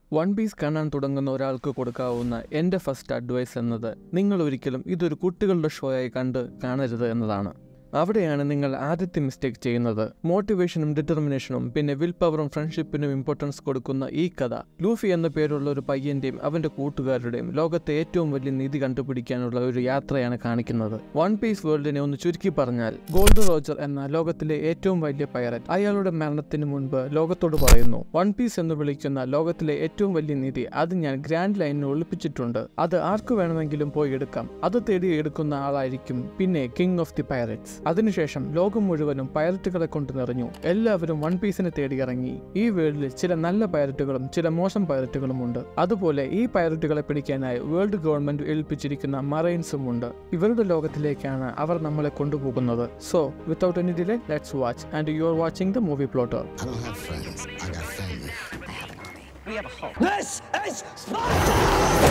One piece കാണാൻ തുടങ്ങുന്ന ഒരാൾക്ക് കൊടുക്കാവുന്ന എൻ്റെ ഫസ്റ്റ് അഡ്വൈസ് എന്നത് നിങ്ങൾ ഒരിക്കലും ഇതൊരു കുട്ടികളുടെ ഷോയായി കണ്ട് കാണരുത് എന്നതാണ് അവിടെയാണ് നിങ്ങൾ ആദ്യത്തെ മിസ്റ്റേക്ക് ചെയ്യുന്നത് മോട്ടിവേഷനും ഡിറ്റർമിനേഷനും പിന്നെ വിൽ പവറും ഫ്രണ്ട്ഷിപ്പിനും ഇമ്പോർട്ടൻസ് കൊടുക്കുന്ന ഈ കഥ ലൂഫി എന്ന പേരുള്ള ഒരു പയ്യന്റെയും അവന്റെ കൂട്ടുകാരുടെയും ലോകത്തെ ഏറ്റവും വലിയ നീതി കണ്ടുപിടിക്കാനുള്ള ഒരു യാത്രയാണ് കാണിക്കുന്നത് വൺ പീസ് വേൾഡിനെ ഒന്ന് ചുരുക്കി പറഞ്ഞാൽ ഗോൾഡ് റോജർ എന്ന ലോകത്തിലെ ഏറ്റവും വലിയ പൈററ്റ് അയാളുടെ മരണത്തിന് മുൻപ് ലോകത്തോട് പറയുന്നു വൺ പീസ് എന്ന് വിളിക്കുന്ന ലോകത്തിലെ ഏറ്റവും വലിയ നീതി അത് ഞാൻ ഗ്രാൻഡ് ലൈനിൽ ഒളിപ്പിച്ചിട്ടുണ്ട് അത് ആർക്കു വേണമെങ്കിലും പോയി എടുക്കാം അത് തേടി എടുക്കുന്ന ആളായിരിക്കും പിന്നെ കിങ് ഓഫ് ദി പൈററ്റ്സ് അതിനുശേഷം ലോകം മുഴുവനും പൈററ്റുകളെ കൊണ്ട് നിറഞ്ഞു എല്ലാവരും വൺ പീസിനെ തേടി ഇറങ്ങി ഈ വേൾഡിൽ ചില നല്ല പൈററ്റുകളും ചില മോശം പൈററ്റുകളും ഉണ്ട് അതുപോലെ ഈ പൈററ്റുകളെ പിടിക്കാനായി വേൾഡ് ഗവൺമെന്റ് ഏൽപ്പിച്ചിരിക്കുന്ന മറൈൻസും ഉണ്ട് ഇവരുടെ ലോകത്തിലേക്കാണ് അവർ നമ്മളെ കൊണ്ടുപോകുന്നത് so without any delay let's watch and you are watching the movie plotter I don't have friends. I got family. This is Sparta!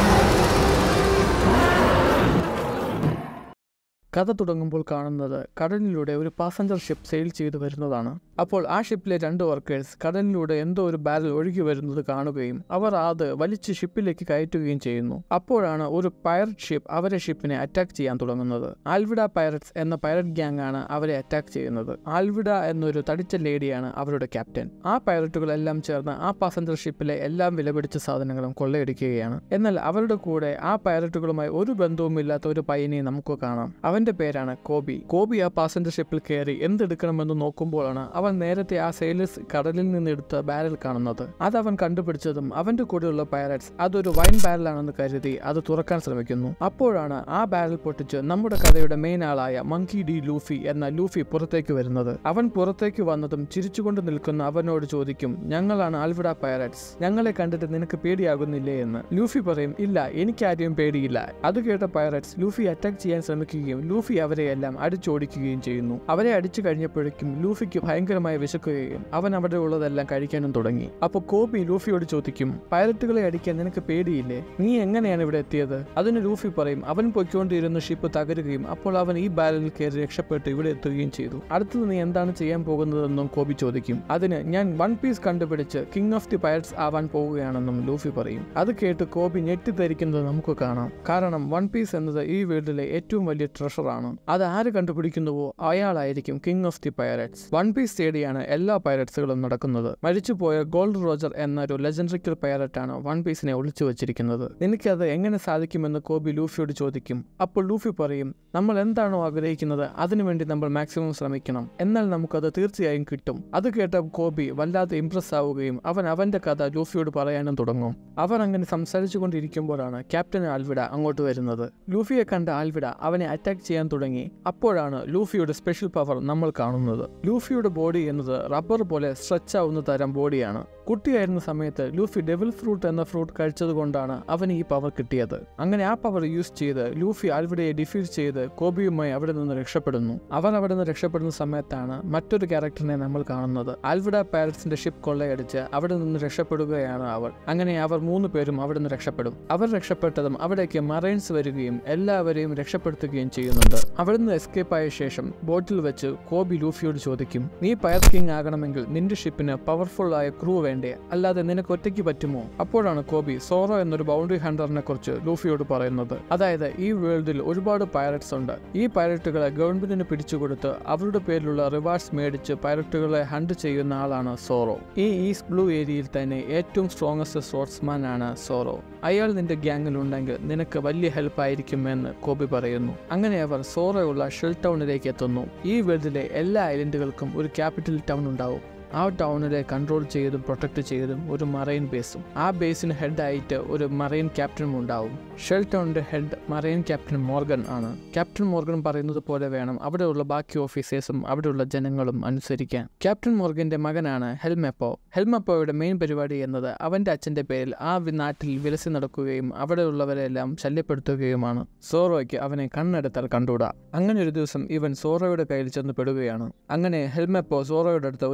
കഥ തുടങ്ങുമ്പോൾ കാണുന്നത് കടലിലൂടെ ഒരു പാസഞ്ചർ ഷിപ്പ് സെയിൽ ചെയ്തു വരുന്നതാണ് അപ്പോൾ ആ ഷിപ്പിലെ രണ്ട് വർക്കേഴ്സ് കടലിലൂടെ എന്തോ ഒരു ബാരൽ ഒഴുകി വരുന്നത് കാണുകയും അവർ അത് വലിച്ച് ഷിപ്പിലേക്ക് കയറ്റുകയും ചെയ്യുന്നു അപ്പോഴാണ് ഒരു പൈററ്റ് ഷിപ്പ് അവരെ ഷിപ്പിനെ അറ്റാക്ക് ചെയ്യാൻ തുടങ്ങുന്നത് ആൽവിഡ പൈററ്റ്സ് എന്ന പൈററ്റ് ഗ്യാങ് ആണ് അവരെ അറ്റാക്ക് ചെയ്യുന്നത് ആൽവിഡ എന്നൊരു തടിച്ച ലേഡിയാണ് അവരുടെ ക്യാപ്റ്റൻ ആ പൈററ്റുകളെല്ലാം ചേർന്ന് ആ പാസഞ്ചർ ഷിപ്പിലെ എല്ലാം വിലപിടിച്ച സാധനങ്ങളും കൊള്ളയടിക്കുകയാണ് എന്നാൽ അവരുടെ കൂടെ ആ പൈററ്റുകളുമായി ഒരു ബന്ധവുമില്ലാത്ത ഒരു പയ്യനെ നമുക്ക് കാണാം അവന്റെ പേരാണ് കോബി കോബി ആ പാസഞ്ചർ ഷിപ്പിൽ കയറി എന്തെടുക്കണമെന്ന് നോക്കുമ്പോഴാണ് അവൻ നേരത്തെ ആ സെയിലേഴ്സ് കടലിൽ നിന്ന് എടുത്ത ബാരൽ കാണുന്നത് അത് അവൻ കണ്ടുപിടിച്ചതും അവന്റെ കൂടെയുള്ള പൈററ്റ്സ് അതൊരു വൈൻ ബാരലാണെന്ന് കരുതി അത് തുറക്കാൻ ശ്രമിക്കുന്നു അപ്പോഴാണ് ആ ബാരൽ പൊട്ടിച്ച് നമ്മുടെ കഥയുടെ മെയിൻ ആളായ മങ്കി ഡി ലൂഫി എന്ന ലൂഫി പുറത്തേക്ക് വരുന്നത് അവൻ പുറത്തേക്ക് വന്നതും ചിരിച്ചുകൊണ്ട് നിൽക്കുന്ന അവനോട് ചോദിക്കും ഞങ്ങളാണ് ആൽവിഡ പൈററ്റ്സ് ഞങ്ങളെ കണ്ടിട്ട് നിനക്ക് പേടിയാകുന്നില്ലേ എന്ന് ലൂഫി പറയും ഇല്ല എനിക്കാരെയും പേടിയില്ല അത് കേട്ട പൈററ്റ്സ് ലൂഫി അറ്റാക്ക് ചെയ്യാൻ ശ്രമിക്കുകയും ലൂഫി അവരെയെല്ലാം അടിച്ചോടിക്കുകയും ചെയ്യുന്നു അവരെ അടിച്ചു കഴിഞ്ഞപ്പോഴേക്കും ലൂഫിക്ക് ഭയങ്കരമായി വിശക്കുകയും അവൻ അവിടെ ഉള്ളതെല്ലാം കഴിക്കാനും തുടങ്ങി അപ്പോൾ കോബി ലൂഫിയോട് ചോദിക്കും പൈലറ്റുകളെ അടിക്കാൻ നിനക്ക് പേടിയില്ലേ നീ എങ്ങനെയാണ് ഇവിടെ എത്തിയത് അതിന് ലൂഫി പറയും അവൻ പൊയ്ക്കൊണ്ടിരുന്ന ഷിപ്പ് തകരുകയും അപ്പോൾ അവൻ ഈ ബാരലിൽ കയറി രക്ഷപ്പെട്ട് ഇവിടെ എത്തുകയും ചെയ്തു അടുത്തത് നീ എന്താണ് ചെയ്യാൻ പോകുന്നതെന്നും കോബി ചോദിക്കും അതിന് ഞാൻ വൺ പീസ് കണ്ടുപിടിച്ച് കിങ് ഓഫ് ദി പൈററ്റ്സ് ആവാൻ പോവുകയാണെന്നും ലൂഫി പറയും അത് കേട്ട് കോബി ഞെട്ടിദ്ധരിക്കുന്നത് നമുക്ക് കാണാം കാരണം വൺ പീസ് എന്നത് ഈ വേൾഡിലെ ഏറ്റവും വലിയ ട്രഷറാണ് അത് ആര് കണ്ടുപിടിക്കുന്നുവോ അയാളായിരിക്കും king of the pirates one piece തേടിയാണ് എല്ലാ പൈററ്റ്സുകളും നടക്കുന്നത് മരിച്ചുപോയ ഗോൾഡ് റോജർ എന്ന ഒരു ലെജൻഡറിക്കൽ പൈററ്റാണ് വൺ പീസിനെ ഒളിച്ചു വെച്ചിരിക്കുന്നത് നിനക്കത് എങ്ങനെ സാധിക്കുമെന്ന് കോബി ലൂഫിയോട് ചോദിക്കും അപ്പോൾ ലൂഫി പറയും നമ്മൾ എന്താണോ ആഗ്രഹിക്കുന്നത് അതിനുവേണ്ടി നമ്മൾ മാക്സിമം ശ്രമിക്കണം എന്നാൽ നമുക്കത് തീർച്ചയായും കിട്ടും അത് കേട്ട കോബി വല്ലാതെ ഇംപ്രസ് ആവുകയും അവൻ അവന്റെ കഥ ലൂഫിയോട് പറയാനും തുടങ്ങും അവർ അങ്ങനെ സംസാരിച്ചു കൊണ്ടിരിക്കുമ്പോഴാണ് ക്യാപ്റ്റൻ ആൽവിഡ അങ്ങോട്ട് വരുന്നത് ലൂഫിയെ കണ്ട ആൽവിഡ അവനെ അറ്റാക്ക് ചെയ്യാൻ തുടങ്ങി അപ്പോഴാണ് ലൂഫിയുടെ സ്പെഷ്യൽ പവർ നമ്മൾ കാണുന്നത് ലൂഫിയുടെ ബോഡി എന്നത് റബ്ബർ പോലെ സ്ട്രെച്ച് ആവുന്ന തരം ബോഡിയാണ് കുട്ടിയായിരുന്ന സമയത്ത് ലൂഫി ഡെവിൽ ഫ്രൂട്ട് എന്ന ഫ്രൂട്ട് കഴിച്ചതുകൊണ്ടാണ് അവന് ഈ പവർ കിട്ടിയത് അങ്ങനെ ആ പവർ യൂസ് ചെയ്ത് ലൂഫി ആൽവിഡയെ ഡിഫീറ്റ് ചെയ്ത് കോബിയുമായി അവിടെ നിന്ന് രക്ഷപ്പെടുന്നു അവർ അവിടെ നിന്ന് രക്ഷപ്പെടുന്ന സമയത്താണ് മറ്റൊരു ക്യാരക്ടറിനെ നമ്മൾ കാണുന്നത് ആൽവിഡ പാരറ്റ്സിന്റെ ഷിപ്പ് കൊള്ളയടിച്ച് അവിടെ നിന്ന് രക്ഷപ്പെടുകയാണ് അവർ അങ്ങനെ അവർ മൂന്ന് പേരും അവിടെ നിന്ന് രക്ഷപ്പെടും അവർ രക്ഷപ്പെട്ടതും അവിടേക്ക് മറൈൻസ് വരികയും എല്ലാവരെയും രക്ഷപ്പെടുത്തുകയും ചെയ്യുന്നുണ്ട് അവിടെ നിന്ന് എസ്കേപ്പ് ആയ ശേഷം ബോട്ടിൽ വെച്ച് കോബി ലൂഫിയോട് ചോദിക്കും നീ പയർ കിങ് ആകണമെങ്കിൽ നിന്റെ ഷിപ്പിന് പവർഫുൾ ആയ ക്രൂ വേണ്ടേ അല്ലാതെ നിനക്ക് ഒറ്റയ്ക്ക് പറ്റുമോ അപ്പോഴാണ് കോബി സോറോ എന്നൊരു ബൗണ്ടറി ഹണ്ടറിനെ കുറിച്ച് ലൂഫിയോട് പറയുന്നത് അതായത് ഈ വേൾഡിൽ ഒരുപാട് പൈററ്റ്സ് ഉണ്ട് ഈ പൈററ്റുകളെ ഗവൺമെന്റിന് പിടിച്ചുകൊടുത്ത് അവരുടെ പേരിലുള്ള റിവാർഡ്സ് മേടിച്ച് പൈററ്റുകളെ ഹണ്ട് ചെയ്യുന്ന ആളാണ് സോറോ ഈ ഈസ്റ്റ് ബ്ലൂ ഏരിയയിൽ തന്നെ ഏറ്റവും സ്ട്രോങ്ങസ്റ്റ് സ്പോർട്സ്മാൻ ആണ് സോറോ അയാൾ നിന്റെ ഗ്യാങ്ങിൽ ഉണ്ടെങ്കിൽ നിനക്ക് വലിയ ഹെൽപ്പ് ആയിരിക്കുമെന്ന് കോബി പറയുന്നു അങ്ങനെ അവർ സോറോയുള്ള ഷെൽ ടൗണിലേക്ക് എത്തുന്നു ഈ വേൾഡിലെ എല്ലാ ഐലൻഡുകൾക്കും ഒരു ക്യാപിറ്റൽ ടൗൺ ഉണ്ടാവും ആ ടൗണിലെ കൺട്രോൾ ചെയ്തും പ്രൊട്ടക്ട് ചെയ്തും ഒരു മറൈൻ ബേസും ആ ബേസിന് ഹെഡായിട്ട് ഒരു മറൈൻ ക്യാപ്റ്റനും ഉണ്ടാവും ഷെൽ ടൗണിന്റെ ഹെഡ് മറൈൻ ക്യാപ്റ്റൻ മോർഗൻ ആണ് ക്യാപ്റ്റൻ മോർഗൻ പറയുന്നത് പോലെ വേണം അവിടെയുള്ള ബാക്കി ഓഫീസേഴ്സും അവിടെയുള്ള ജനങ്ങളും അനുസരിക്കാൻ ക്യാപ്റ്റൻ മോർഗന്റെ മകനാണ് ഹെൽമെപ്പോ ഹെൽമെപ്പോയുടെ മെയിൻ പരിപാടി എന്നത് അവന്റെ അച്ഛന്റെ പേരിൽ ആ വി- നാട്ടിൽ വിലസി നടക്കുകയും അവിടെയുള്ളവരെല്ലാം ശല്യപ്പെടുത്തുകയുമാണ് സോറോയ്ക്ക് അവനെ കണ്ണെടുത്താൽ കണ്ടുകൂടാ അങ്ങനെ ഒരു ദിവസം ഇവൻ സോറോയുടെ കയ്യിൽ ചെന്ന് പെടുകയാണ് അങ്ങനെ ഹെൽമെപ്പോ സോറോയുടെ അടുത്ത് ഒരു ഡീൽ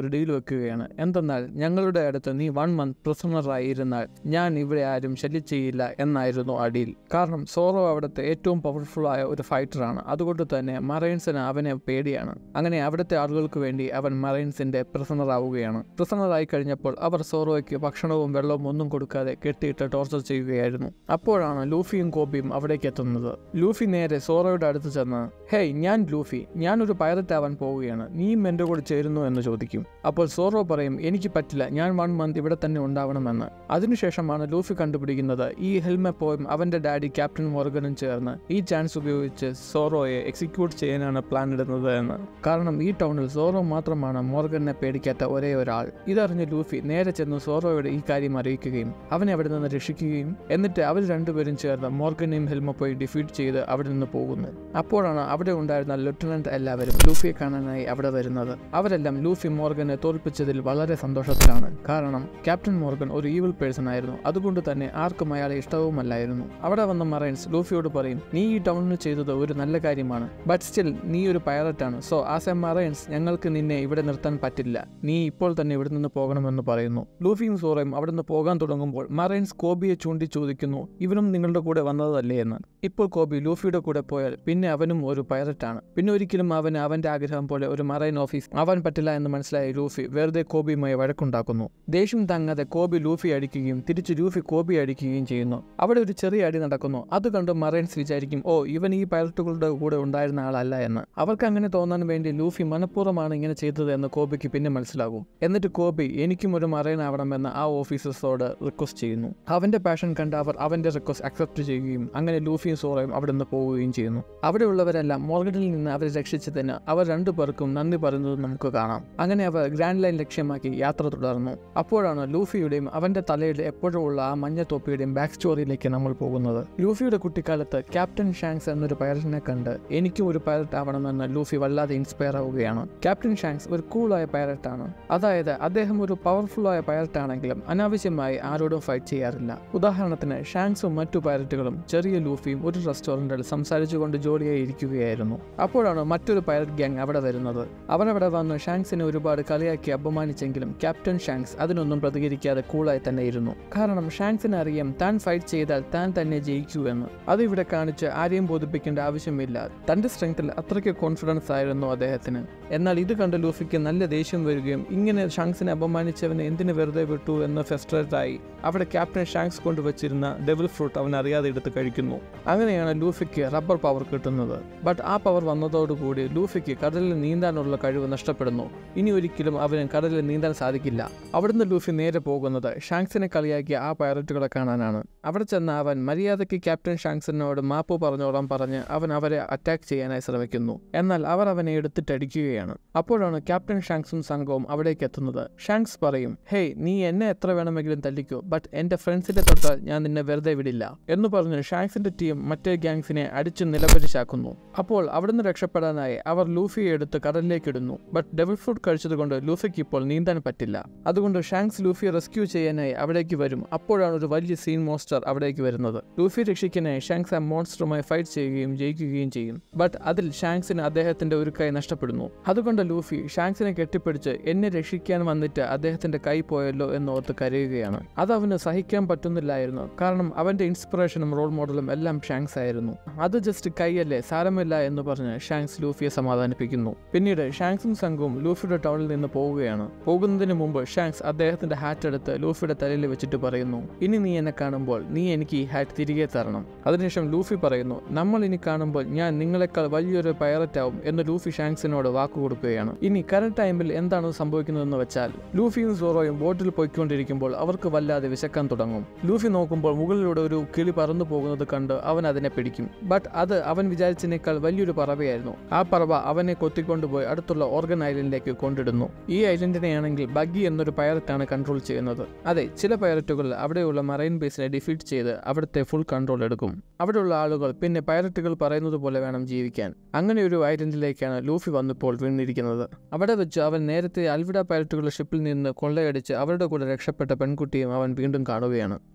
വെക്കുകയാണ് എന്തെന്നാൽ ഞങ്ങളുടെ അടുത്ത് നീ വൺ മന്ത് പ്രിസണറായി ഇരുന്നാൽ ഞാൻ ഇവിടെ ആരും ശല്യം ചെയ്യില്ല എന്നായിരുന്നു അടിയിൽ കാരണം സോറോ അവിടുത്തെ ഏറ്റവും പവർഫുൾ ആയ ഒരു ഫൈറ്ററാണ് അതുകൊണ്ട് തന്നെ മറൈൻസിന് അവനെ പേടിയാണ് അങ്ങനെ അവിടുത്തെ ആളുകൾക്ക് വേണ്ടി അവൻ മറൈൻസിന്റെ പ്രിസണർ ആവുകയാണ് പ്രിസണറായി കഴിഞ്ഞപ്പോൾ അവർ സോറോയ്ക്ക് ഭക്ഷണവും വെള്ളവും ഒന്നും കൊടുക്കാതെ കെട്ടിയിട്ട് ടോർച്ചർ ചെയ്യുകയായിരുന്നു അപ്പോഴാണ് ലൂഫിയും കോബിയും അവിടേക്ക് എത്തുന്നത് ലൂഫി നേരെ സോറോയുടെ അടുത്ത് ചെന്ന് ഹേയ് ഞാൻ ലൂഫി ഞാനൊരു പൈററ്റ് ആവാൻ പോവുകയാണ് നീയും എൻ്റെ കൂടെ ചേരുന്നു എന്ന് ചോദിക്കും അപ്പോൾ സോറോ പറയും എനിക്ക് പറ്റില്ല ഞാൻ വൺ മന്ത് ഇവിടെ തന്നെ ഉണ്ടാവണമെന്ന് അതിനുശേഷമാണ് ലൂഫി കണ്ടുപിടിക്കുന്നത് ഈ ഹെൽമെപ്പോയും അവൻ്റെ ഡാഡി ക്യാപ്റ്റൻ മോർഗനും ചേർന്ന് ഈ ചാൻസ് ഉപയോഗിച്ച് സോറോയെ എക്സിക്യൂട്ട് ചെയ്യാനാണ് പ്ലാൻ ഇടുന്നത് എന്ന് കാരണം ഈ ടൗണിൽ സോറോ മാത്രമാണ് മോർഗനെ പേടിക്കാത്ത ഒരേ ഒരാൾ ഇതറിഞ്ഞ് ലൂഫി നേരെ ചെന്ന് സോറോയോട് ഈ കാര്യം അറിയിക്കുകയും അവനെ അവിടെ നിന്ന് രക്ഷിക്കുകയും എന്നിട്ട് അവർ രണ്ടുപേരും ചേർന്ന് മോർഗനെയും ഹെൽമപ്പോയി ഡിഫീറ്റ് ചെയ്ത് അവിടെ നിന്ന് പോകുന്നു അപ്പോഴാണ് അവിടെ ഉണ്ടായിരുന്ന ലെഫ്റ്റനന്റ് എല്ലാവരും ലൂഫിയെ കാണാനായി അവിടെ വരുന്നത് അവരെല്ലാം ലൂഫി മോർഗനെ തോൽപ്പിച്ചതിൽ വളരെ സന്തോഷത്തിലാണ് കാരണം ക്യാപ്റ്റൻ മോർഗൻ ഒരു ഈവിൾ പേഴ്സൺ ആയിരുന്നു അതുകൊണ്ട് തന്നെ ആർക്കും അയാളെ ഇഷ്ടവുമല്ലായിരുന്നു അവിടെ വന്ന മറൈൻസ് ലൂഫിയോട് പറയും നീ ഈ ടൗണിന് ചെയ്തത് ഒരു നല്ല കാര്യമാണ് ബട്ട് സ്റ്റിൽ നീ ഒരു പൈററ്റ് ആണ് സോ ആസ് എ മറൈൻസ് ഞങ്ങൾക്ക് നിന്നെ ഇവിടെ നിർത്താൻ പറ്റില്ല നീ ഇപ്പോൾ തന്നെ ഇവിടെ നിന്ന് പോകണമെന്ന് പറയുന്നു ലൂഫിയും സോറയും അവിടെ നിന്ന് പോകാൻ തുടങ്ങുമ്പോൾ മറൈൻസ് കോബിയെ ചൂണ്ടി ചോദിക്കുന്നു ഇവനും നിങ്ങളുടെ കൂടെ വന്നതല്ലേ എന്ന് ഇപ്പോൾ കോബി ലൂഫിയുടെ കൂടെ പോയാൽ പിന്നെ അവനും ഒരു പൈററ്റ് ആണ് പിന്നെ ഒരിക്കലും അവന് അവന്റെ ആഗ്രഹം പോലെ ഒരു മറൈൻ ഓഫീസ് ആവാൻ പറ്റില്ല എന്ന് മനസ്സിലായ ലൂഫി വെറുതെ കോബിയുമായി വഴക്കുണ്ടാക്കുന്നു ദേഷ്യം താങ്ങാതെ കോബി ലൂഫി അടിക്കുകയും തിരിച്ച് ലൂഫി കോബി അടിക്കുകയും ചെയ്യുന്നു അവിടെ ഒരു ചെറിയ അടി നടക്കുന്നു അത് കണ്ട് മറൈൻസ് വിചാരിക്കും ഓ ഇവൻ ഈ പൈലറ്റുകളുടെ കൂടെ ഉണ്ടായിരുന്ന ആളല്ല എന്ന് അവർക്ക് അങ്ങനെ തോന്നാൻ വേണ്ടി ലൂഫി മനഃപൂർവ്വമാണ് ഇങ്ങനെ ചെയ്തത് എന്ന് കോബിക്ക് പിന്നെ മനസ്സിലാകും എന്നിട്ട് കോബി എനിക്കും ഒരു മറൈൻ ആവണമെന്ന് ആ ഓഫീസേഴ്സോട് റിക്വസ്റ്റ് ചെയ്യുന്നു അവന്റെ പാഷൻ കണ്ട് അവർ അവന്റെ റിക്വസ്റ്റ് അക്സെപ്റ്റ് ചെയ്യുകയും അങ്ങനെ ലൂഫിയും സോറയും അവിടെ നിന്ന് പോവുകയും ചെയ്യുന്നു അവിടെയുള്ളവരെല്ലാം മോർഗനിൽ നിന്ന് അവരെ രക്ഷിച്ചതിന് അവർ രണ്ടു പേർക്കും നന്ദി പറയുന്നത് നമുക്ക് കാണാം അങ്ങനെ അവർ ഗ്രാൻഡ് ലൈൻ ലക്ഷ്യമാക്കി യാത്ര തുടർന്നു അപ്പോഴാണ് ലൂഫിയുടെയും അവന്റെ തലയിൽ എപ്പോഴും ഉള്ള ആ മഞ്ഞ തൊപ്പിയുടെയും ബാക്ക് സ്റ്റോറിയിലേക്ക് നമ്മൾ പോകുന്നത് ലൂഫിയുടെ കുട്ടിക്കാലത്ത് ക്യാപ്റ്റൻ ഷാങ്സ് എന്നൊരു പൈലറ്റിനെ കണ്ട് എനിക്കും ഒരു പൈലറ്റ് ആവണമെന്ന് ലൂഫി വല്ലാതെ ഇൻസ്പയർ ആവുകയാണ് ക്യാപ്റ്റൻ ഷാങ്സ് ഒരു കൂളായ പൈലറ്റ് ആണ് അതായത് അദ്ദേഹം ഒരു പവർഫുൾ ആയ പൈലറ്റ് ആണെങ്കിലും അനാവശ്യമായി ആരോടും ഫൈറ്റ് ചെയ്യാറില്ല ഉദാഹരണത്തിന് ഷാങ്സും മറ്റു പൈലറ്റുകളും ചെറിയ ലൂഫിയും ഒരു റെസ്റ്റോറൻറ്റിൽ സംസാരിച്ചുകൊണ്ട് ജോലിയായി ഇരിക്കുകയായിരുന്നു അപ്പോഴാണ് മറ്റൊരു പൈലറ്റ് ഗ്യാങ് അവിടെ വരുന്നത് അവരവിടെ വന്ന് ഷാങ്സിനെ ഒരുപാട് കളിയാക്കി അപമാനിച്ചെങ്കിലും ക്യാപ്റ്റൻ ഷാങ്സ് അതിനൊന്നും പ്രതികരിക്കാതെ കൂളായി തന്നെ ഇരുന്നു കാരണം ഷാങ്സിന് അറിയാം താൻ ഫൈറ്റ് ചെയ്താൽ താൻ തന്നെ ജയിക്കൂ എന്ന് അത് ഇവിടെ കാണിച്ച് ആരെയും ബോധിപ്പിക്കേണ്ട ആവശ്യമില്ല തന്റെ സ്ട്രെങ്ത്തിൽ അത്രയ്ക്ക് കോൺഫിഡൻസ് ആയിരുന്നു അദ്ദേഹത്തിന് എന്നാൽ ഇത് കണ്ട് ലൂഫിക്ക് നല്ല ദേഷ്യം വരികയും ഇങ്ങനെ ഷാങ്സിനെ അപമാനിച്ചവനെ എന്തിന് വെറുതെ വിട്ടു എന്ന് ഫ്രസ്ട്രേറ്റ് ആയി അവിടെ ക്യാപ്റ്റൻ ഷാങ്സ് കൊണ്ടുവച്ചിരുന്ന ഡെവിൽ ഫ്രൂട്ട് അവൻ അറിയാതെ എടുത്ത് കഴിക്കുന്നു അങ്ങനെയാണ് ലൂഫിക്ക് റബ്ബർ പവർ കിട്ടുന്നത് ബട്ട് ആ പവർ വന്നതോടുകൂടി ലൂഫിക്ക് കടലിൽ നീന്താനുള്ള കഴിവ് നഷ്ടപ്പെടുന്നു ഇനി ഒരിക്കലും അവന് കടലിൽ നീന്താൻ സാധിക്കില്ല അവിടുന്ന് ലൂഫി നേരെ പോകുന്നത് ഷാങ്സിനെ കളിയാക്കിയ ആ പൈററ്റുകളെ കാണാനാണ് അവിടെ ചെന്ന അവൻ മര്യാദയ്ക്ക് ക്യാപ്റ്റൻ ഷാങ്സിനോട് മാപ്പ് പറഞ്ഞോളാം പറഞ്ഞ് അവൻ അവരെ അറ്റാക്ക് ചെയ്യാനായി ശ്രമിക്കുന്നു എന്നാൽ അവർ അവനെ എടുത്തിട്ടടിക്കുകയാണ് അപ്പോഴാണ് ക്യാപ്റ്റൻ ഷാങ്സും സംഘവും അവിടേക്ക് എത്തുന്നത് ഷാങ്സ് പറയും ഹേയ് നീ എന്നെ എത്ര വേണമെങ്കിലും തല്ലിക്കോ ബട്ട് എന്റെ ഫ്രണ്ട്സിന്റെ തൊട്ടാൽ ഞാൻ നിന്നെ വെറുതെ വിടില്ല എന്ന് പറഞ്ഞ് ഷാങ്സിന്റെ ടീം മറ്റേ ഗ്യാങ്സിനെ അടിച്ചു നിലപരിശാക്കുന്നു അപ്പോൾ അവിടുന്ന് രക്ഷപ്പെടാനായി അവർ ലൂഫിയെ എടുത്ത് കടലിലേക്ക് ഇടുന്നു ബട്ട് ഡെവിൾ ഫ്രൂട്ട് കഴിച്ചതുകൊണ്ട് ലൂഫിക്ക് ഇപ്പോൾ നീന്താൻ പറ്റില്ല അതുകൊണ്ട് ഷാങ്സ് ലൂഫിയെ റെസ്ക്യൂ ചെയ്യാനായി അവിടേക്ക് വരും അപ്പോഴാണ് ഒരു വലിയ സീൻ മോൺസ്റ്റർ അവിടേക്ക് വരുന്നത് ലൂഫി രക്ഷിക്കാനായി ഷാങ്സ് ആ മോൺസ്റ്ററുമായി ഫൈറ്റ് ചെയ്യുകയും ജയിക്കുകയും ചെയ്യും ബട്ട് അതിൽ ഷാങ്സിന് അദ്ദേഹത്തിന്റെ ഒരു കൈ നഷ്ടപ്പെടുന്നു അതുകൊണ്ട് ലൂഫി ഷാങ്സിനെ കെട്ടിപ്പിടിച്ച് എന്നെ രക്ഷിക്കാൻ വന്നിട്ട് അദ്ദേഹത്തിന്റെ കൈ പോയല്ലോ എന്നോർത്ത് കരയുകയാണ് അത് അവന് സഹിക്കാൻ പറ്റുന്നില്ലായിരുന്നു കാരണം അവന്റെ ഇൻസ്പിറേഷനും റോൾ മോഡലും എല്ലാം ഷാങ്സ് ആയിരുന്നു അത് ജസ്റ്റ് കൈയല്ലേ സാരമില്ല എന്ന് പറഞ്ഞ് ഷാങ്സ് ലൂഫിയെ സമാധാനിപ്പിക്കുന്നു പിന്നീട് ഷാങ്സും സംഘവും ലൂഫിയുടെ ടൗണിൽ നിന്ന് പോവുകയാണ് പോകുന്നതിന് മുമ്പ് ഷാങ്സ് അദ്ദേഹത്തിന്റെ ഹാറ്റ് എടുത്ത് ലൂഫിയുടെ തലയിൽ വെച്ചിട്ട് പറയുന്നു ഇനി നീ എന്നെ കാണുമ്പോൾ നീ എനിക്ക് ഈ ഹാറ്റ് തിരികെ തരണം അതിനുശേഷം ലൂഫി പറയുന്നു നമ്മൾ ഇനി കാണുമ്പോൾ ഞാൻ നിങ്ങളെക്കാൾ വലിയൊരു പൈററ്റ് ആവും എന്ന് ലൂഫി ഷാങ്സിനോട് വാക്കു കൊടുക്കുകയാണ് ഇനി കറന്റ് ടൈമിൽ എന്താണ് സംഭവിക്കുന്നതെന്ന് വെച്ചാൽ ലൂഫിയും സോറോയും ബോട്ടിൽ പോയിക്കൊണ്ടിരിക്കുമ്പോൾ അവർക്ക് വല്ലാതെ വിശക്കാൻ തുടങ്ങും ലൂഫി നോക്കുമ്പോൾ മുകളിലൂടെ ഒരു കിളി പറന്നു പോകുന്നത് കണ്ട് അവൻ അതിനെ പിടിക്കും ബട്ട് അത് അവൻ വിചാരിച്ചതിനേക്കാൾ വലിയൊരു പറവയായിരുന്നു ആ പറവ അവനെ കൊത്തിക്കൊണ്ടുപോയി അടുത്തുള്ള ഓർഗൻ ഐലൻഡിലേക്ക് കൊണ്ടിടുന്നു ഈ ഐലൻഡിനെയാണെങ്കിൽ ബഗ്ഗി എന്നൊരു പൈററ്റാണ് കൺട്രോൾ ചെയ്യുന്നത് അതെ ചില പൈററ്റുകൾ അവിടെയുള്ള മറൈൻ ബേസിനെ ഡിഫീറ്റ് ചെയ്ത് അവിടുത്തെ ഫുൾ കൺട്രോൾ എടുക്കും അവിടെയുള്ള ആളുകൾ പിന്നെ പൈററ്റുകൾ പറയുന്നത് പോലെ വേണം ജീവിക്കാൻ അങ്ങനെ ഒരു ഐലൻഡിലേക്കാണ് ലൂഫി വന്നിപ്പോൾ വീണിരിക്കുന്നത് അവിടെ വെച്ച് അവൻ നേരത്തെ അൽവിഡ പൈലറ്റുകളുടെ ഷിപ്പിൽ നിന്ന് കൊള്ളയടിച്ച് അവരുടെ കൂടെ രക്ഷപ്പെട്ട പെൺകുട്ടിയും അവൻ വീണ്ടും കാണുകയാണ്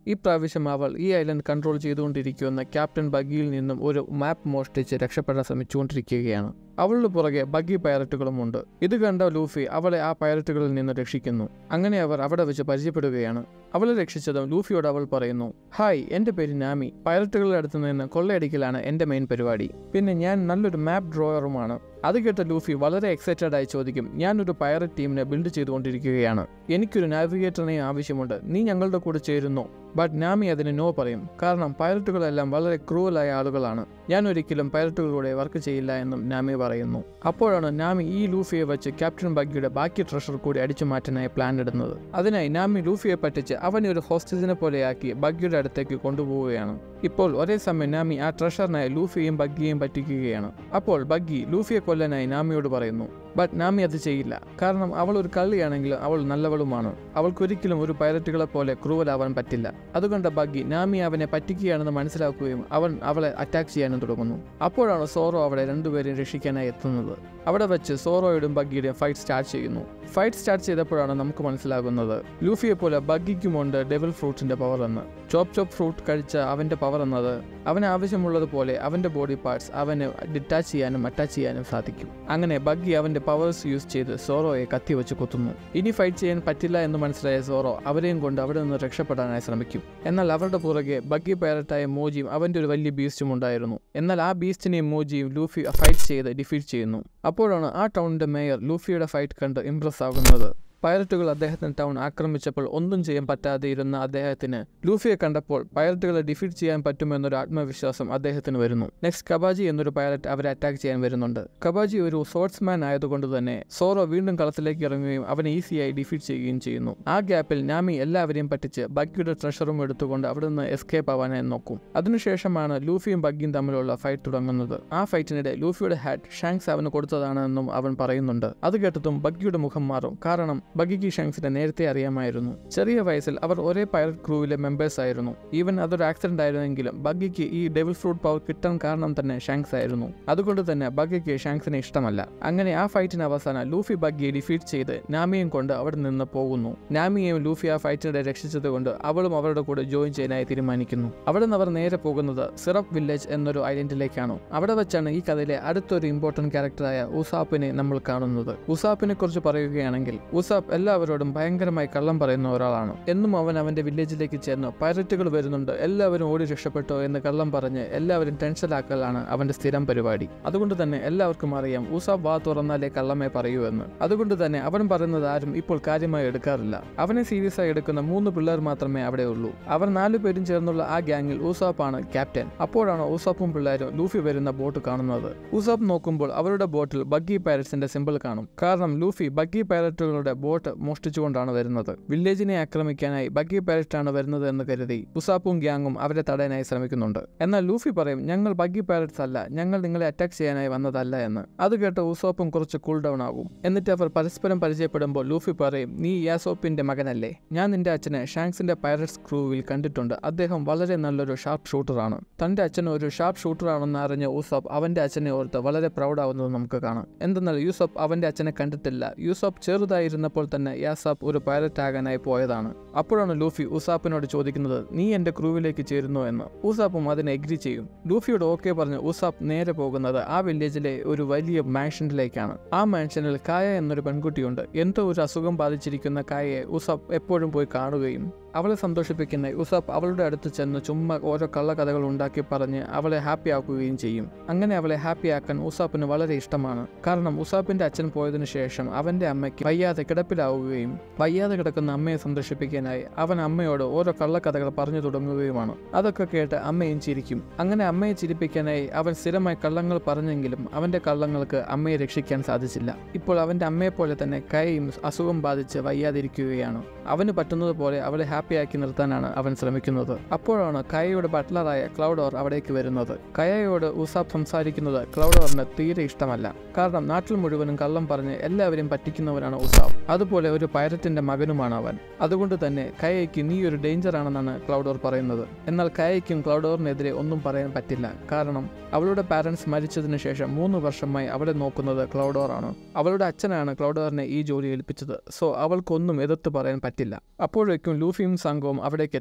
ഈ പ്രാവശ്യം അവൾ ഈ ഐലൻഡ് കൺട്രോൾ ചെയ്തുകൊണ്ടിരിക്കുന്ന ക്യാപ്റ്റൻ ബഗ്ഗിയിൽ നിന്നും ഒരു മാപ്പ് മോഷ്ടിച്ച് രക്ഷപ്പെടാൻ ശ്രമിച്ചുകൊണ്ടിരിക്കുകയാണ് അവളുടെ പുറകെ ബഗ്ഗി പൈററ്റുകളുമുണ്ട് ഇത് കണ്ട ലൂഫി അവളെ ആ പൈററ്റുകളിൽ നിന്ന് രക്ഷിക്കുന്നു അങ്ങനെ അവർ അവിടെ വെച്ച് പരിചയപ്പെടുകയാണ് അവളെ രക്ഷിച്ചതും ലൂഫിയോട് അവൾ പറയുന്നു ഹായ് എൻ്റെ പേര് നാമി പൈററ്റുകളുടെ അടുത്ത് നിന്ന് കൊള്ളയടിക്കലാണ് എൻ്റെ മെയിൻ പരിപാടി പിന്നെ ഞാൻ നല്ലൊരു മാപ്പ് ഡ്രോയറുമാണ് അത് കേട്ട ലൂഫി വളരെ എക്സൈറ്റഡ് ആയി ചോദിക്കും ഞാനൊരു പൈററ്റ് ടീമിനെ ബിൽഡ് ചെയ്തുകൊണ്ടിരിക്കുകയാണ് എനിക്കൊരു നാവിഗേറ്ററിനെയും ആവശ്യമുണ്ട് നീ ഞങ്ങളുടെ കൂടെ ചേരുന്നു ബട്ട് നാമി അതിന് നോ പറയും കാരണം പൈററ്റുകളെല്ലാം വളരെ ക്രൂവലായ ആളുകളാണ് ഞാൻ ഒരിക്കലും പൈററ്റുകളുടെ വർക്ക് ചെയ്യില്ല എന്നും നാമി പറയുന്നു അപ്പോഴാണ് നാമി ഈ ലൂഫിയെ വെച്ച് ക്യാപ്റ്റൻ ബഗ്ഗിയുടെ ബാക്കി ട്രഷർ കൂടി അടിച്ചു മാറ്റാനായി പ്ലാൻ ഇടുന്നത് അതിനായി നാമി ലൂഫിയെ പറ്റിച്ച് അവനെ ഒരു ഹോസ്റ്റേജിനെ പോലെയാക്കി ബഗ്ഗിയുടെ അടുത്തേക്ക് കൊണ്ടുപോവുകയാണ് ഇപ്പോൾ ഒരേ സമയം നാമി ആ ട്രഷറിനായി ലൂഫിയെയും ബഗ്ഗിയെയും പറ്റിക്കുകയാണ് അപ്പോൾ ബഗ്ഗി ലൂഫിയെ കൊല്ലാനായി നാമിയോട് പറയുന്നു ബട്ട് നാമി അത് ചെയ്യില്ല കാരണം അവൾ ഒരു കള്ളിയാണെങ്കിലും അവൾ നല്ലവളുമാണ് അവൾക്കൊരിക്കലും ഒരു പൈലറ്റുകളെ പോലെ ക്രൂവലാവാൻ പറ്റില്ല അതുകൊണ്ട് ബഗ്ഗി നാമി അവനെ പറ്റിക്കുകയാണെന്ന് മനസ്സിലാക്കുകയും അവൻ അവളെ അറ്റാക്ക് ചെയ്യാനും തുടങ്ങുന്നു അപ്പോഴാണ് സോറോ അവളെ രണ്ടുപേരെയും രക്ഷിക്കാനായി എത്തുന്നത് അവിടെ വെച്ച് സോറോയുടെയും ബഗ്ഗിയുടെയും ഫൈറ്റ് സ്റ്റാർട്ട് ചെയ്യുന്നു ഫൈറ്റ് സ്റ്റാർട്ട് ചെയ്തപ്പോഴാണ് നമുക്ക് മനസ്സിലാകുന്നത് ലൂഫിയെ പോലെ ബഗ്ഗിക്കുമുണ്ട് ഡെവൽ ഫ്രൂട്ട്സിന്റെ പവർ എന്ന് ചോപ്പ് ചോപ്പ് ഫ്രൂട്ട് കഴിച്ച അവന്റെ പവർ എന്നത് അവന് ആവശ്യമുള്ളതുപോലെ അവന്റെ ബോഡി പാർട്സ് അവന് ഡിറ്റാച്ച് ചെയ്യാനും അറ്റാച്ച് ചെയ്യാനും സാധിക്കും അങ്ങനെ ബഗ്ഗി അവന്റെ പവേഴ്സ് യൂസ് ചെയ്ത് സോറോയെ കത്തി വെച്ച് കുത്തുന്നു ഇനി ഫൈറ്റ് ചെയ്യാൻ പറ്റില്ല എന്ന് മനസ്സിലായ സോറോ അവരെയും കൊണ്ട് അവിടെ നിന്ന് രക്ഷപ്പെടാനായി ശ്രമിക്കും എന്നാൽ അവരുടെ പുറകെ ബഗ്ഗി പൈററ്റായ മോജിയും അവന്റെ ഒരു വലിയ ബീസ്റ്റും ഉണ്ടായിരുന്നു എന്നാൽ ആ ബീസ്റ്റിനെയും മോജിയും ലൂഫി ഫൈറ്റ് ചെയ്ത് ഡിഫീറ്റ് ചെയ്യുന്നു അപ്പോഴാണ് ആ ടൗണിന്റെ മേയർ ലൂഫിയുടെ ഫൈറ്റ് കണ്ട് ഇംപ്രസ് ആകുന്നത് പൈററ്റുകൾ അദ്ദേഹത്തിന് ടൗൺ ആക്രമിച്ചപ്പോൾ ഒന്നും ചെയ്യാൻ പറ്റാതെ ഇരുന്ന അദ്ദേഹത്തിന് ലൂഫിയെ കണ്ടപ്പോൾ പൈററ്റുകളെ ഡിഫീറ്റ് ചെയ്യാൻ പറ്റുമെന്നൊരു ആത്മവിശ്വാസം അദ്ദേഹത്തിന് വരുന്നു നെക്സ്റ്റ് കബാജി എന്നൊരു പൈലറ്റ് അവരെ അറ്റാക്ക് ചെയ്യാൻ വരുന്നുണ്ട് കബാജി ഒരു സ്പോർട്സ്മാൻ ആയതുകൊണ്ട് തന്നെ സോറോ വീണ്ടും കളത്തിലേക്ക് ഇറങ്ങുകയും അവനെ ഈസിയായി ഡിഫീറ്റ് ചെയ്യുകയും ചെയ്യുന്നു ആ ഗ്യാപ്പിൽ നാമി എല്ലാവരെയും പറ്റിച്ച് ബഗ്ഗിയുടെ ട്രഷറും എടുത്തുകൊണ്ട് അവിടെ നിന്ന് എസ്കേപ്പ് ആവാനായി നോക്കും അതിനുശേഷമാണ് ലൂഫിയും ബഗ്ഗിയും തമ്മിലുള്ള ഫൈറ്റ് തുടങ്ങുന്നത് ആ ഫൈറ്റിനിടെ ലൂഫിയുടെ ഹാറ്റ് ഷാങ്സ് അവന് കൊടുത്തതാണെന്നും അവൻ പറയുന്നുണ്ട് അത് കേട്ടതും ബഗ്ഗിയുടെ മുഖം മാറും കാരണം ബഗ്ഗിക്ക് ഷാങ്സിനെ നേരത്തെ അറിയാമായിരുന്നു ചെറിയ വയസ്സിൽ അവർ ഒരേ പൈലറ്റ് ക്രൂവിലെ മെമ്പേഴ്സ് ആയിരുന്നു ഈവൻ അതൊരു ആക്സിഡന്റ് ആയിരുന്നെങ്കിലും ബഗ്ഗിക്ക് ഈ ഡെവിൾ ഫ്രൂട്ട് പവർ കിട്ടാൻ കാരണം തന്നെ ഷാങ്സ് ആയിരുന്നു അതുകൊണ്ട് തന്നെ ബഗ്ഗിക്ക് ഷാങ്സിനെ ഇഷ്ടമല്ല അങ്ങനെ ആ ഫൈറ്റിന് അവസാനം ലൂഫി ബഗ്ഗിയെ ഡിഫീറ്റ് ചെയ്ത് നാമിയും കൊണ്ട് അവിടെ നിന്ന് പോകുന്നു നാമിയെയും ലൂഫി ആ ഫൈറ്റിനിടെ രക്ഷിച്ചത് കൊണ്ട് അവളും അവരുടെ കൂടെ ജോയിൻ ചെയ്യാനായി തീരുമാനിക്കുന്നു അവിടെ നിന്ന് അവർ നേരെ പോകുന്നത് സിറപ്പ് വില്ലേജ് എന്നൊരു ഐലൻഡിലേക്കാണ് അവിടെ വെച്ചാണ് ഈ കഥയിലെ അടുത്തൊരു ഇമ്പോർട്ടന്റ് ക്യാരക്ടറായ ഉസാപ്പിനെ നമ്മൾ കാണുന്നത് ഉസാപ്പിനെ കുറിച്ച് പറയുകയാണെങ്കിൽ ഉസാപ്പ് എല്ലാവരോടും ഭയങ്കരമായി കള്ളം പറയുന്ന ഒരാളാണ് എന്നും അവൻ അവന്റെ വില്ലേജിലേക്ക് ചെന്ന് പൈററ്റുകൾ വരുന്നുണ്ട് എല്ലാവരും ഓടി രക്ഷപ്പെട്ടോ എന്ന് കള്ളം പറഞ്ഞ് എല്ലാവരും ടെൻഷനാക്കലാണ് അവന്റെ സ്ഥിരം പരിപാടി അതുകൊണ്ട് തന്നെ എല്ലാവർക്കും അറിയാം ഉസാപ്പ് വാ തുറന്നാലേ കള്ളമേ പറയൂ എന്ന് അതുകൊണ്ട് തന്നെ അവൻ പറയുന്നത് ആരും ഇപ്പോൾ കാര്യമായി എടുക്കാറില്ല അവനെ സീരിയസ് ആയി എടുക്കുന്ന മൂന്ന് പിള്ളേർ മാത്രമേ അവിടെ ഉള്ളൂ അവർ നാലു പേരും ചേർന്നുള്ള ആ ഗ്യാങ്ങിൽ ഊസാപ്പാണ് ക്യാപ്റ്റൻ അപ്പോഴാണ് ഊസാപ്പും പിള്ളേരും ലൂഫി വരുന്ന ബോട്ട് കാണുന്നത് ഊസാപ്പ് നോക്കുമ്പോൾ അവരുടെ ബോട്ടിൽ ബഗ്ഗി പൈററ്റ്സിന്റെ സിമ്പിൾ കാണും കാരണം ലൂഫി ബഗ്ഗി പൈററ്റുകളുടെ ബോട്ട് മോഷ്ടിച്ചുകൊണ്ടാണ് വരുന്നത് വില്ലേജിനെ ആക്രമിക്കാനായി ബഗ്ഗി പൈററ്റാണ് വരുന്നത് എന്ന് കരുതി ഉസാപ്പും ഗ്യാങ്ങും അവരെ തടയാനായി ശ്രമിക്കുന്നുണ്ട് എന്നാൽ ലൂഫി പറയും ഞങ്ങൾ ബഗ്ഗി പൈററ്റ്സ് അല്ല ഞങ്ങൾ നിങ്ങളെ അറ്റാക്ക് ചെയ്യാനായി വന്നതല്ല എന്ന് അത് കേട്ട് ഉസോപ്പും കുറച്ച് കൂൾ ഡൗൺ ആകും എന്നിട്ട് അവർ പരസ്പരം പരിചയപ്പെടുമ്പോൾ ലൂഫി പറയും നീ യാസോപ്പിന്റെ മകനല്ലേ ഞാൻ നിന്റെ അച്ഛനെ ഷാങ്സിന്റെ പൈററ്റ്സ് ക്രൂവിൽ കണ്ടിട്ടുണ്ട് അദ്ദേഹം വളരെ നല്ലൊരു ഷാർപ്പ് ഷൂട്ടറാണ് തന്റെ അച്ഛൻ ഒരു ഷാർപ്പ് ഷൂട്ടറാണെന്ന് അറിഞ്ഞ യൂസഫ് അവന്റെ അച്ഛനെ ഓർത്ത് വളരെ പ്രൗഡ് ആവുന്നത് നമുക്ക് കാണാം എന്തെന്നാൽ യൂസഫ് അവന്റെ അച്ഛനെ കണ്ടിട്ടില്ല യൂസഫ് ചെറുതായിരുന്നപ്പോൾ തന്നെ യാസാപ്പ് ഒരു പൈലറ്റ് ആകാനായി പോയതാണ് അപ്പോഴാണ് ലൂഫി ഉസാപ്പിനോട് ചോദിക്കുന്നത് നീ എന്റെ ക്രൂവിലേക്ക് ചേരുന്നു എന്ന് ഉസാപ്പും അതിനെ എഗ്രി ചെയ്യും ലൂഫിയോട് ഓക്കെ പറഞ്ഞ് ഉസാപ്പ് നേരെ പോകുന്നത് ആ വില്ലേജിലെ ഒരു വലിയ മാൻഷനിലേക്കാണ് ആ മാൻഷനിൽ കായ എന്നൊരു പെൺകുട്ടിയുണ്ട് എന്തോ ഒരു അസുഖം ബാധിച്ചിരിക്കുന്ന കായയെ ഉസാപ്പ് എപ്പോഴും പോയി കാണുകയും അവളെ സന്തോഷിപ്പിക്കുന്ന ഉസാപ്പ് അവളുടെ അടുത്ത് ചെന്ന് ചുമ്മാ ഓരോ കള്ളക്കഥകൾ ഉണ്ടാക്കി പറഞ്ഞ് അവളെ ഹാപ്പി ആക്കുകയും ചെയ്യും അങ്ങനെ അവളെ ഹാപ്പി ആക്കാൻ ഉസാപ്പിന് വളരെ ഇഷ്ടമാണ് കാരണം ഉസാപ്പിന്റെ അച്ഛൻ പോയതിനു ശേഷം അവന്റെ അമ്മയ്ക്ക് വയ്യാതെ കിടപ്പിലാവുകയും വയ്യാതെ കിടക്കുന്ന അമ്മയെ സന്തോഷിപ്പിക്കാനായി അവൻ അമ്മയോട് ഓരോ കള്ളക്കഥകൾ പറഞ്ഞു തുടങ്ങുകയുമാണ് അതൊക്കെ കേട്ട് അമ്മയും ചിരിക്കും അങ്ങനെ അമ്മയെ ചിരിപ്പിക്കാനായി അവൻ സ്ഥിരമായി കള്ളങ്ങൾ പറഞ്ഞെങ്കിലും അവന്റെ കള്ളങ്ങൾക്ക് അമ്മയെ രക്ഷിക്കാൻ സാധിച്ചില്ല ഇപ്പോൾ അവന്റെ അമ്മയെ പോലെ തന്നെ കൈയും അസുഖം ബാധിച്ച് വയ്യാതിരിക്കുകയാണ് അവന് പറ്റുന്നത് പോലെ അവളെ ഹാപ്പിയാക്കി നിർത്താനാണ് അവൻ ശ്രമിക്കുന്നത് അപ്പോഴാണ് കയയുടെ ബട്ട്ലറായ ക്ലൗഡോർ അവിടേക്ക് വരുന്നത് കയയോട് ഉസാബ് സംസാരിക്കുന്നത് ക്ലൗഡോറിന് തീരെ ഇഷ്ടമല്ല കാരണം നാട്ടിൽ മുഴുവനും കള്ളം പറഞ്ഞ് എല്ലാവരെയും പറ്റിക്കുന്നവനാണ് ഉസാബ് അതുപോലെ ഒരു പൈററ്റിന്റെ മകനുമാണ് അവൻ അതുകൊണ്ട് തന്നെ കയയ്ക്ക് നീ ഒരു ഡേഞ്ചർ ആണെന്നാണ് ക്ലൗഡോർ പറയുന്നത് എന്നാൽ കയയ്ക്കും ക്ലൗഡോറിനെതിരെ ഒന്നും പറയാൻ പറ്റില്ല കാരണം അവളുടെ പാരൻസ് മരിച്ചതിന് ശേഷം മൂന്ന് വർഷമായി അവളെ നോക്കുന്നത് ക്ലൗഡോർ ആണ് അവളുടെ അച്ഛനാണ് ക്ലൗഡോറിനെ ഈ ജോലി ഏൽപ്പിച്ചത് സോ അവൾക്കൊന്നും എതിർത്ത് പറയാൻ പറ്റില്ല അപ്പോഴേക്കും ലൂഫിയും സംഘവും അവിടേക്ക് എത്തി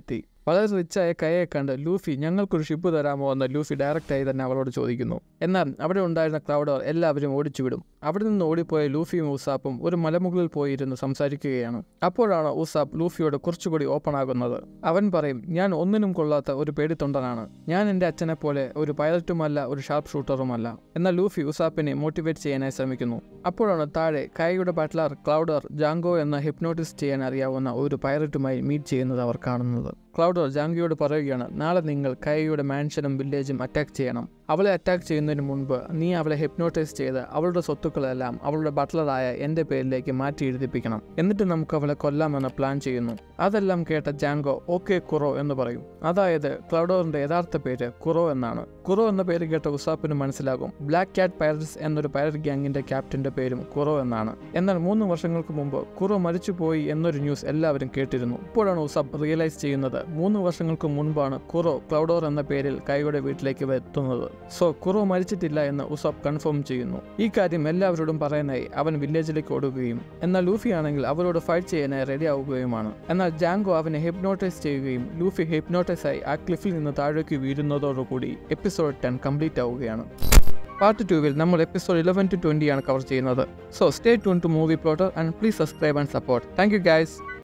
വളരെ റിച്ചായ കയയെ കണ്ട് ലൂഫി ഞങ്ങൾക്കൊരു ഷിപ്പ് തരാമോ എന്ന് ലൂഫി ഡയറക്റ്റായി തന്നെ അവളോട് ചോദിക്കുന്നു എന്നാൽ അവിടെ ഉണ്ടായിരുന്ന ക്രൗഡർ എല്ലാവരും ഓടിച്ചുവിടും അവിടെ നിന്ന് ഓടിപ്പോയ ലൂഫിയും ഉസാപ്പും ഒരു മലമുകളിൽ പോയി ഇരുന്ന് സംസാരിക്കുകയാണ് അപ്പോഴാണ് ഉസാപ്പ് ലൂഫിയോട് കുറച്ചുകൂടി ഓപ്പൺ ആകുന്നത് അവൻ പറയും ഞാൻ ഒന്നിനും കൊള്ളാത്ത ഒരു പേടിത്തൊണ്ടനാണ് ഞാൻ എൻ്റെ അച്ഛനെ പോലെ ഒരു പൈലറ്റുമല്ല ഒരു ഷാർപ്പ് ഷൂട്ടറുമല്ല എന്നാൽ ലൂഫി ഉസാപ്പിനെ മോട്ടിവേറ്റ് ചെയ്യാനായി ശ്രമിക്കുന്നു അപ്പോഴാണ് താഴെ കൈയുടെ ബട്ട്ലർ ക്ലൗഡർ ജാങ്കോ എന്ന ഹിപ്നോട്ടിസ് ചെയ്യാൻ അറിയാവുന്ന ഒരു പൈലറ്റുമായി മീറ്റ് ചെയ്യുന്നത് അവർ കാണുന്നത് ക്ലൗഡർ ജാങ്കോയോട് പറയുകയാണ് നാളെ നിങ്ങൾ കൈയുടെ മാൻഷനും വില്ലേജും അറ്റാക്ക് ചെയ്യണം അവളെ അറ്റാക്ക് ചെയ്യുന്നതിന് മുൻപ് നീ അവളെ ഹിപ്നോട്ടൈസ് ചെയ്ത് അവളുടെ സ്വത്തുക്കളെല്ലാം അവളുടെ ബട്ട്ലറായ എൻ്റെ പേരിലേക്ക് മാറ്റി എഴുതിപ്പിക്കണം എന്നിട്ട് നമുക്ക് അവളെ കൊല്ലാമെന്ന് പ്ലാൻ ചെയ്യുന്നു അതെല്ലാം കേട്ട ജാങ്കോ ഓക്കെ കുറോ എന്ന് പറയും അതായത് ക്ലൗഡോറിന്റെ യഥാർത്ഥ പേര് കുറോ എന്നാണ് കുറോ എന്ന പേര് കേട്ട ഉസാപ്പിന് മനസ്സിലാകും ബ്ലാക്ക് ക്യാറ്റ് പൈററ്റ്സ് എന്നൊരു പൈററ്റ് ഗ്യാങ്ങിന്റെ ക്യാപ്റ്റന്റെ പേരും കുറോ എന്നാണ് എന്നാൽ മൂന്ന് വർഷങ്ങൾക്ക് മുമ്പ് കുറോ മരിച്ചുപോയി എന്നൊരു ന്യൂസ് എല്ലാവരും കേട്ടിരുന്നു ഇപ്പോഴാണ് ഉസാപ്പ് റിയലൈസ് ചെയ്യുന്നത് മൂന്ന് വർഷങ്ങൾക്ക് മുൻപാണ് കുറോ ക്ലൗഡോർ എന്ന പേരിൽ കൈയുടെ വീട്ടിലേക്ക് എത്തുന്നത് സോ കുറോ മരിച്ചിട്ടില്ല എന്ന് ഉസാപ്പ് കൺഫേം ചെയ്യുന്നു ഈ കാര്യം എല്ലാവരോടും പറയാനായി അവൻ വില്ലേജിലേക്ക് ഓടുകയും എന്നാൽ ലൂഫി ആണെങ്കിൽ അവരോട് ഫൈറ്റ് ചെയ്യാനായി റെഡി ആവുകയുമാണ് എന്നാൽ ജാങ്കോ അവനെ ഹിപ്നോട്ടൈസ് ചെയ്യുകയും ലൂഫി ഹിപ്നോട്ടൈസ് ആയി ആ ക്ലിഫിൽ നിന്ന് താഴേക്ക് വീഴുന്നതോടുകൂടി എപ്പിസോഡ് ടെൻ കംപ്ലീറ്റ് ആവുകയാണ് പാർട്ട് ടുവിൽ നമ്മൾ എപ്പിസോഡ് ഇലവൻ ടു ട്വൻറ്റി ആണ് കവർ ചെയ്യുന്നത് so stay tune to movie plotter and please subscribe and support thank you guys